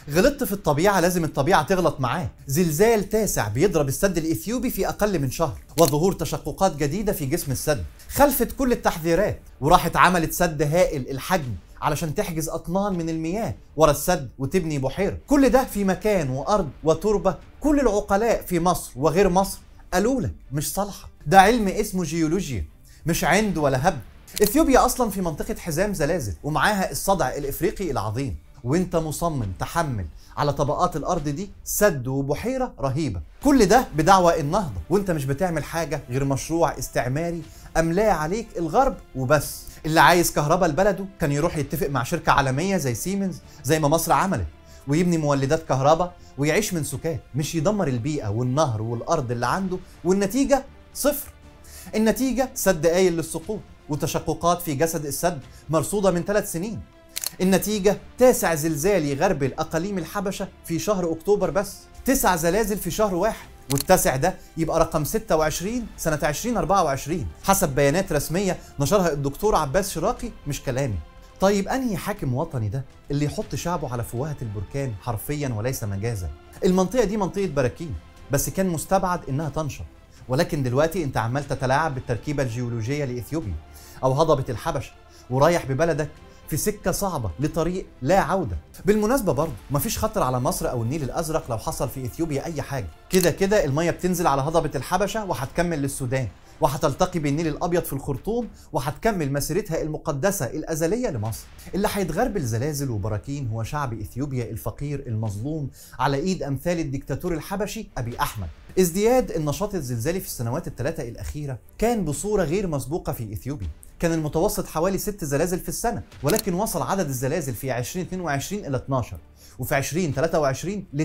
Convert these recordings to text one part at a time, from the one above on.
غلطت في الطبيعة لازم الطبيعة تغلط معاه زلزال تاسع بيضرب السد الإثيوبي في أقل من شهر وظهور تشققات جديدة في جسم السد خلفت كل التحذيرات وراحت عملت سد هائل الحجم علشان تحجز أطنان من المياه ورا السد وتبني بحيرة كل ده في مكان وأرض وتربة كل العقلاء في مصر وغير مصر قالوا لك مش صالحة ده علم اسمه جيولوجيا مش عند ولا هبد اثيوبيا اصلا في منطقه حزام زلازل ومعاها الصدع الافريقي العظيم وانت مصمم تحمل على طبقات الارض دي سد وبحيره رهيبه كل ده بدعوى النهضه وانت مش بتعمل حاجه غير مشروع استعماري املاه عليك الغرب وبس اللي عايز كهرباء لبلده كان يروح يتفق مع شركه عالميه زي سيمنز زي ما مصر عملت ويبني مولدات كهرباء ويعيش من سكات مش يدمر البيئه والنهر والارض اللي عنده والنتيجه صفر النتيجه سد قايل للسقوط وتشققات في جسد السد مرصودة من ثلاث سنين النتيجة تاسع زلزال يغربل أقاليم الحبشة في شهر أكتوبر بس تسع زلازل في شهر واحد والتاسع ده يبقى رقم 26 سنة 2024 حسب بيانات رسمية نشرها الدكتور عباس شراقي مش كلامي طيب أنهي حاكم وطني ده اللي يحط شعبه على فوهة البركان حرفيا وليس مجازا المنطقة دي منطقة براكين بس كان مستبعد إنها تنشط ولكن دلوقتي انت عمال تتلاعب بالتركيبة الجيولوجية لإثيوبيا أو هضبة الحبشة ورايح ببلدك في سكة صعبة لطريق لا عودة بالمناسبة برضه مفيش خطر على مصر أو النيل الأزرق لو حصل في إثيوبيا أي حاجة كده كده المية بتنزل على هضبة الحبشة وهتكمل للسودان وهتلتقي بالنيل الابيض في الخرطوم وهتكمل مسيرتها المقدسه الازليه لمصر. اللي هيتغربل زلازل وبراكين هو شعب اثيوبيا الفقير المظلوم على ايد امثال الدكتاتور الحبشي ابي احمد. ازدياد النشاط الزلزالي في السنوات الثلاثه الاخيره كان بصوره غير مسبوقه في اثيوبيا. كان المتوسط حوالي ست زلازل في السنه ولكن وصل عدد الزلازل في 2022 الى 12 وفي 2023 ل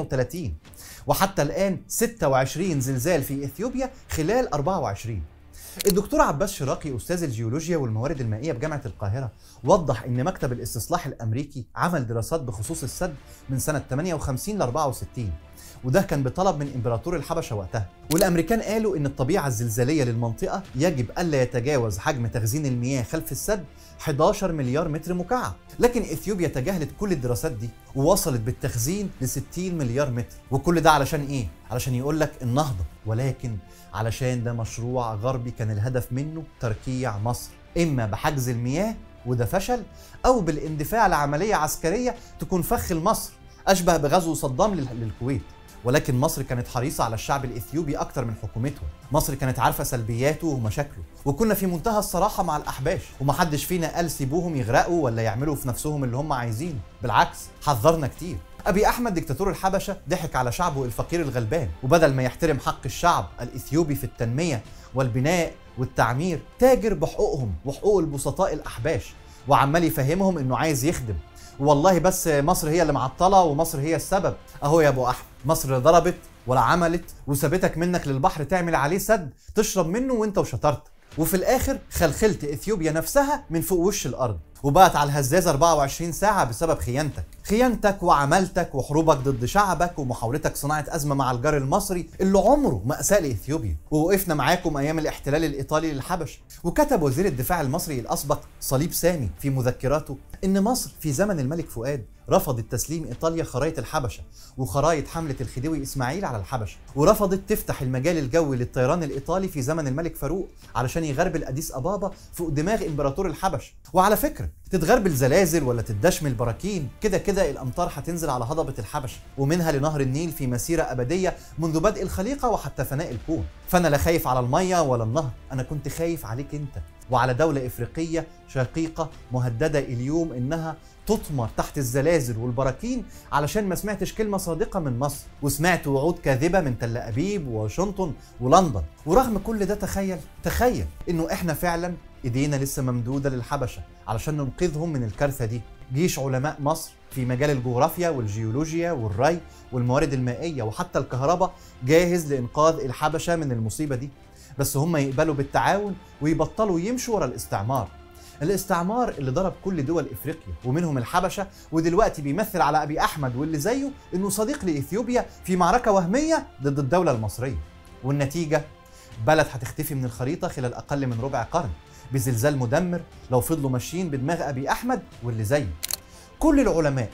38 وحتى الآن 26 زلزال في إثيوبيا خلال 24 الدكتور عباس شراقي أستاذ الجيولوجيا والموارد المائية بجامعة القاهرة وضح إن مكتب الاستصلاح الأمريكي عمل دراسات بخصوص السد من سنة 58 ل 64 وده كان بطلب من امبراطور الحبشه وقتها والامريكان قالوا ان الطبيعه الزلزاليه للمنطقه يجب الا يتجاوز حجم تخزين المياه خلف السد 11 مليار متر مكعب لكن اثيوبيا تجاهلت كل الدراسات دي ووصلت بالتخزين ل 60 مليار متر وكل ده علشان ايه علشان يقول لك النهضه ولكن علشان ده مشروع غربي كان الهدف منه تركيع مصر اما بحجز المياه وده فشل او بالاندفاع لعمليه عسكريه تكون فخ لمصر اشبه بغزو صدام للكويت ولكن مصر كانت حريصة على الشعب الإثيوبي أكتر من حكومته مصر كانت عارفة سلبياته ومشاكله وكنا في منتهى الصراحة مع الأحباش ومحدش فينا قال سيبوهم يغرقوا ولا يعملوا في نفسهم اللي هم عايزينه بالعكس حذرنا كتير أبي أحمد دكتاتور الحبشة ضحك على شعبه الفقير الغلبان وبدل ما يحترم حق الشعب الإثيوبي في التنمية والبناء والتعمير تاجر بحقوقهم وحقوق البسطاء الأحباش وعمال يفهمهم إنه عايز يخدم والله بس مصر هي اللي معطله ومصر هي السبب اهو يا ابو احمد مصر ضربت ولا عملت وسابتك منك للبحر تعمل عليه سد تشرب منه وانت وشطرتك وفي الاخر خلخلت اثيوبيا نفسها من فوق وش الارض وبقت على الهزاز 24 ساعة بسبب خيانتك خيانتك وعملتك وحروبك ضد شعبك ومحاولتك صناعة أزمة مع الجار المصري اللي عمره مأساة لإثيوبيا ووقفنا معاكم أيام الاحتلال الإيطالي للحبش وكتب وزير الدفاع المصري الأسبق صليب سامي في مذكراته إن مصر في زمن الملك فؤاد رفضت تسليم ايطاليا خرايط الحبشه وخرايط حمله الخديوي اسماعيل على الحبشه ورفضت تفتح المجال الجوي للطيران الايطالي في زمن الملك فاروق علشان يغربل اديس ابابا فوق دماغ امبراطور الحبش وعلى فكره تتغربل زلازل ولا تدشمل براكين كده كده الامطار هتنزل على هضبه الحبشه ومنها لنهر النيل في مسيره ابديه منذ بدء الخليقه وحتى فناء الكون فانا لا خايف على الميه ولا النهر انا كنت خايف عليك انت وعلى دولة إفريقية شقيقة مهددة اليوم إنها تطمر تحت الزلازل والبراكين علشان ما سمعتش كلمة صادقة من مصر وسمعت وعود كاذبة من تل أبيب وواشنطن ولندن ورغم كل ده تخيل تخيل إنه إحنا فعلا إيدينا لسه ممدودة للحبشة علشان ننقذهم من الكارثة دي جيش علماء مصر في مجال الجغرافيا والجيولوجيا والري والموارد المائية وحتى الكهرباء جاهز لإنقاذ الحبشة من المصيبة دي بس هم يقبلوا بالتعاون ويبطلوا يمشوا ورا الاستعمار الاستعمار اللي ضرب كل دول افريقيا ومنهم الحبشه ودلوقتي بيمثل على ابي احمد واللي زيه انه صديق لاثيوبيا في معركه وهميه ضد الدوله المصريه والنتيجه بلد هتختفي من الخريطه خلال اقل من ربع قرن بزلزال مدمر لو فضلوا ماشيين بدماغ ابي احمد واللي زيه كل العلماء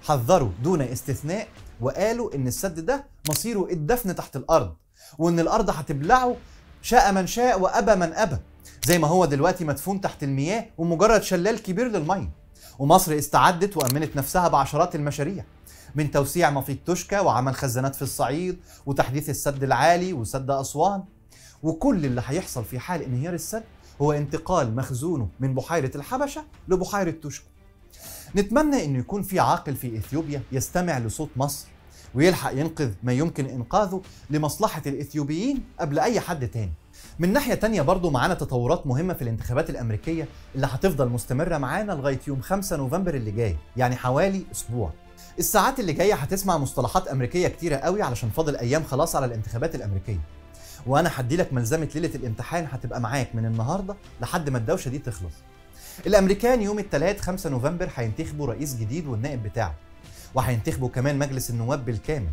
حذروا دون استثناء وقالوا ان السد ده مصيره الدفن تحت الارض وان الارض هتبلعه شاء من شاء وابى من ابى زي ما هو دلوقتي مدفون تحت المياه ومجرد شلال كبير للميه ومصر استعدت وامنت نفسها بعشرات المشاريع من توسيع مفيد توشكا وعمل خزانات في الصعيد وتحديث السد العالي وسد اسوان وكل اللي هيحصل في حال انهيار السد هو انتقال مخزونه من بحيره الحبشه لبحيره توشكا نتمنى انه يكون في عاقل في اثيوبيا يستمع لصوت مصر ويلحق ينقذ ما يمكن انقاذه لمصلحه الاثيوبيين قبل اي حد تاني من ناحية تانية برضو معانا تطورات مهمة في الانتخابات الأمريكية اللي هتفضل مستمرة معانا لغاية يوم 5 نوفمبر اللي جاي يعني حوالي أسبوع الساعات اللي جاية هتسمع مصطلحات أمريكية كتيرة قوي علشان فاضل أيام خلاص على الانتخابات الأمريكية وأنا هدي لك ملزمة ليلة الامتحان هتبقى معاك من النهاردة لحد ما الدوشة دي تخلص الأمريكان يوم الثلاث 5 نوفمبر هينتخبوا رئيس جديد والنائب بتاعه وهينتخبوا كمان مجلس النواب بالكامل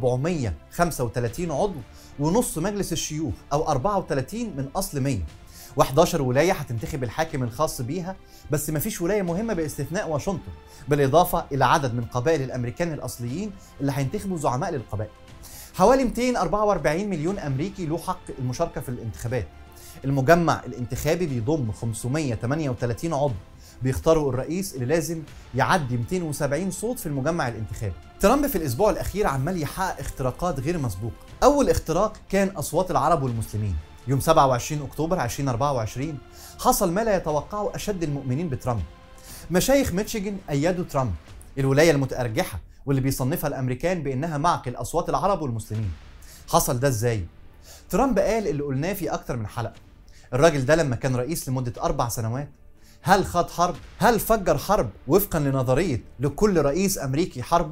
435 عضو ونص مجلس الشيوخ او 34 من اصل 100 و11 ولايه هتنتخب الحاكم الخاص بيها بس مفيش ولايه مهمه باستثناء واشنطن بالاضافه الى عدد من قبائل الامريكان الاصليين اللي هينتخبوا زعماء للقبائل حوالي 244 مليون امريكي له حق المشاركه في الانتخابات المجمع الانتخابي بيضم 538 عضو بيختاروا الرئيس اللي لازم يعدي 270 صوت في المجمع الانتخابي ترامب في الاسبوع الاخير عمال يحقق اختراقات غير مسبوقه اول اختراق كان اصوات العرب والمسلمين يوم 27 اكتوبر 2024 حصل ما لا يتوقعه اشد المؤمنين بترامب مشايخ ميتشيجن ايدوا ترامب الولايه المتارجحه واللي بيصنفها الامريكان بانها معقل اصوات العرب والمسلمين حصل ده ازاي ترامب قال اللي قلناه في اكتر من حلقه الراجل ده لما كان رئيس لمده اربع سنوات هل خاض حرب؟ هل فجر حرب وفقا لنظرية لكل رئيس أمريكي حربه؟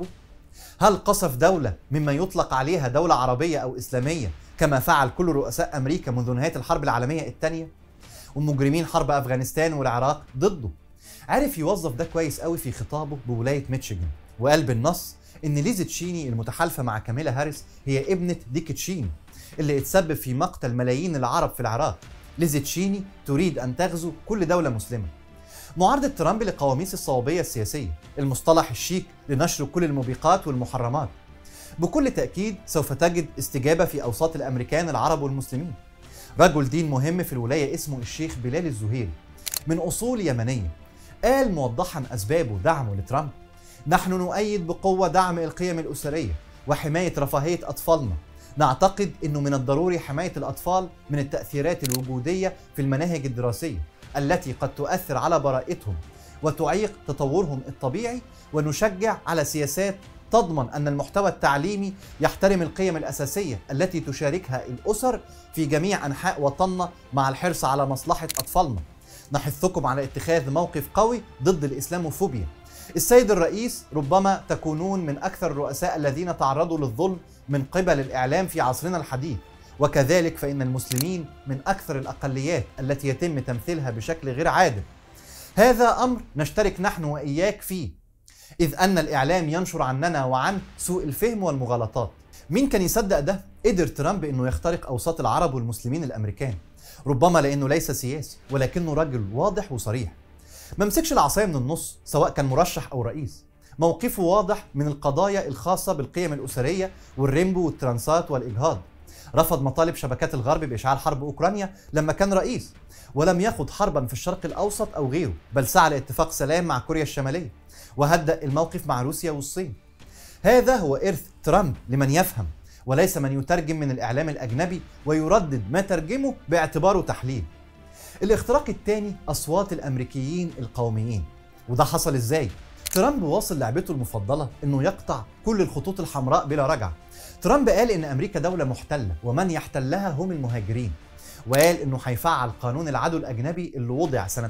هل قصف دولة مما يطلق عليها دولة عربية أو إسلامية كما فعل كل رؤساء أمريكا منذ نهاية الحرب العالمية الثانية؟ ومجرمين حرب أفغانستان والعراق ضده عرف يوظف ده كويس قوي في خطابه بولاية ميتشيغن وقال بالنص إن ليزا تشيني المتحالفة مع كاميلا هاريس هي ابنة ديك تشيني اللي اتسبب في مقتل ملايين العرب في العراق ليزا تشيني تريد أن تغزو كل دولة مسلمة معارضة ترامب لقواميس الصوابية السياسية المصطلح الشيك لنشر كل الموبقات والمحرمات بكل تأكيد سوف تجد استجابة في أوساط الأمريكان العرب والمسلمين رجل دين مهم في الولاية اسمه الشيخ بلال الزهيري من أصول يمنية قال موضحا أسبابه دعمه لترامب نحن نؤيد بقوة دعم القيم الأسرية وحماية رفاهية أطفالنا نعتقد أنه من الضروري حماية الأطفال من التأثيرات الوجودية في المناهج الدراسية التي قد تؤثر على براءتهم وتعيق تطورهم الطبيعي ونشجع على سياسات تضمن ان المحتوى التعليمي يحترم القيم الاساسيه التي تشاركها الاسر في جميع انحاء وطننا مع الحرص على مصلحه اطفالنا. نحثكم على اتخاذ موقف قوي ضد الاسلاموفوبيا. السيد الرئيس ربما تكونون من اكثر الرؤساء الذين تعرضوا للظلم من قبل الاعلام في عصرنا الحديث. وكذلك فإن المسلمين من أكثر الأقليات التي يتم تمثيلها بشكل غير عادل هذا أمر نشترك نحن وإياك فيه إذ أن الإعلام ينشر عننا وعن سوء الفهم والمغالطات مين كان يصدق ده؟ قدر ترامب إنه يخترق أوساط العرب والمسلمين الأمريكان ربما لأنه ليس سياسي ولكنه رجل واضح وصريح ما مسكش العصاية من النص سواء كان مرشح أو رئيس موقفه واضح من القضايا الخاصة بالقيم الأسرية والريمبو والترانسات والإجهاض رفض مطالب شبكات الغرب بإشعال حرب أوكرانيا لما كان رئيس ولم يخض حربا في الشرق الأوسط أو غيره بل سعى لاتفاق سلام مع كوريا الشمالية وهدأ الموقف مع روسيا والصين هذا هو إرث ترامب لمن يفهم وليس من يترجم من الإعلام الأجنبي ويردد ما ترجمه باعتباره تحليل الاختراق الثاني أصوات الأمريكيين القوميين وده حصل إزاي؟ ترامب واصل لعبته المفضلة إنه يقطع كل الخطوط الحمراء بلا رجعة ترامب قال ان امريكا دوله محتله ومن يحتلها هم المهاجرين وقال انه هيفعل قانون العدو الاجنبي اللي وضع سنه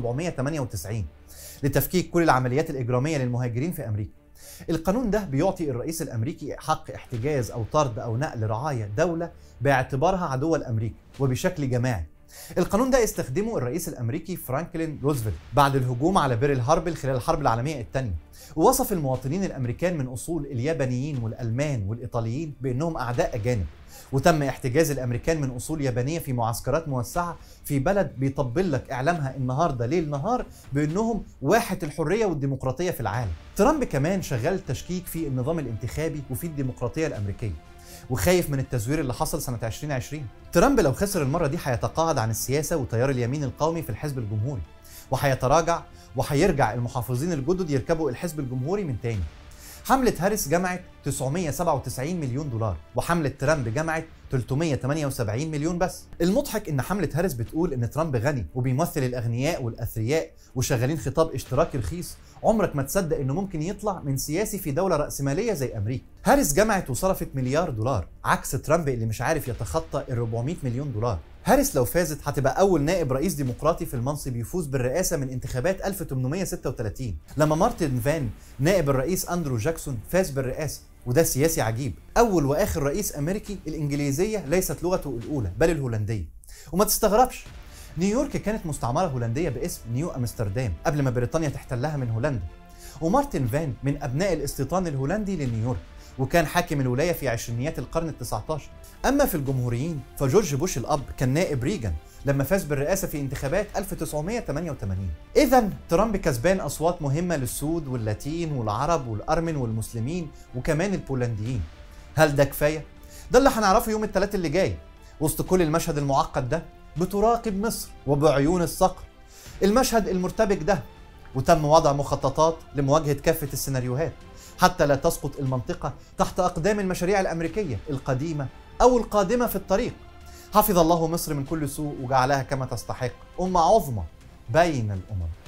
1798 لتفكيك كل العمليات الاجراميه للمهاجرين في امريكا القانون ده بيعطي الرئيس الامريكي حق احتجاز او طرد او نقل رعايا دوله باعتبارها عدوا لامريكا وبشكل جماعي القانون ده استخدمه الرئيس الامريكي فرانكلين روزفلت بعد الهجوم على بيرل هاربل خلال الحرب العالميه الثانيه ووصف المواطنين الامريكان من اصول اليابانيين والالمان والايطاليين بانهم اعداء اجانب وتم احتجاز الامريكان من اصول يابانيه في معسكرات موسعه في بلد بيطبل لك اعلامها النهارده ليل نهار بانهم واحه الحريه والديمقراطيه في العالم. ترامب كمان شغال تشكيك في النظام الانتخابي وفي الديمقراطيه الامريكيه. وخايف من التزوير اللي حصل سنه 2020 ترامب لو خسر المره دي هيتقاعد عن السياسه وتيار اليمين القومي في الحزب الجمهوري وهيتراجع وهيرجع المحافظين الجدد يركبوا الحزب الجمهوري من تاني حملة هاريس جمعت 997 مليون دولار وحملة ترامب جمعت 378 مليون بس المضحك ان حملة هاريس بتقول ان ترامب غني وبيمثل الاغنياء والاثرياء وشغالين خطاب اشتراكي رخيص عمرك ما تصدق انه ممكن يطلع من سياسي في دولة رأسمالية زي امريكا هاريس جمعت وصرفت مليار دولار عكس ترامب اللي مش عارف يتخطى ال 400 مليون دولار هاريس لو فازت هتبقى أول نائب رئيس ديمقراطي في المنصب يفوز بالرئاسة من انتخابات 1836 لما مارتن فان نائب الرئيس أندرو جاكسون فاز بالرئاسة وده سياسي عجيب أول وآخر رئيس أمريكي الإنجليزية ليست لغته الأولى بل الهولندية وما تستغربش نيويورك كانت مستعمرة هولندية باسم نيو أمستردام قبل ما بريطانيا تحتلها من هولندا ومارتن فان من أبناء الاستيطان الهولندي لنيويورك وكان حاكم الولايه في عشرينيات القرن ال19 اما في الجمهوريين فجورج بوش الاب كان نائب ريجن لما فاز بالرئاسه في انتخابات 1988 اذا ترامب كسبان اصوات مهمه للسود واللاتين والعرب والارمن والمسلمين وكمان البولنديين هل ده كفايه ده اللي هنعرفه يوم الثلاث اللي جاي وسط كل المشهد المعقد ده بتراقب مصر وبعيون الصقر المشهد المرتبك ده وتم وضع مخططات لمواجهه كافه السيناريوهات حتى لا تسقط المنطقة تحت أقدام المشاريع الأمريكية القديمة أو القادمة في الطريق حفظ الله مصر من كل سوء وجعلها كما تستحق أمة عظمى بين الأمم